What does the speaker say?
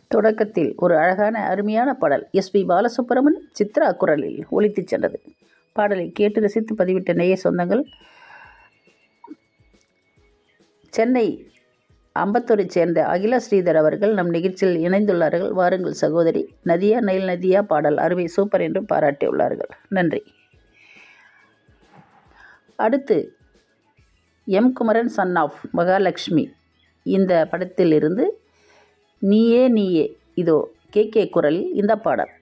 தொடக்கத்தில் ஒரு அழகான அருமையான பாடல் எஸ்பி பாலசுப்ரமன் சித்ரா குரலில் ஒலித்துச் சென்றது பாடலை கேட்டு ரசித்து பதிவிட்ட நேய சொந்தங்கள் சென்னை அம்பத்தூரைச் சேர்ந்த அகிலா ஸ்ரீதர் அவர்கள் நம் நிகழ்ச்சியில் இணைந்துள்ளார்கள் வாருங்கள் சகோதரி நதியா நைல் நதியா பாடல் அருமை சூப்பர் என்றும் பாராட்டியுள்ளார்கள் நன்றி அடுத்து M Kumaran son of Mahalakshmi இந்த படத்திலிருந்து நீயே நீயே இதோ கே கே குரலில் இந்த பாடல்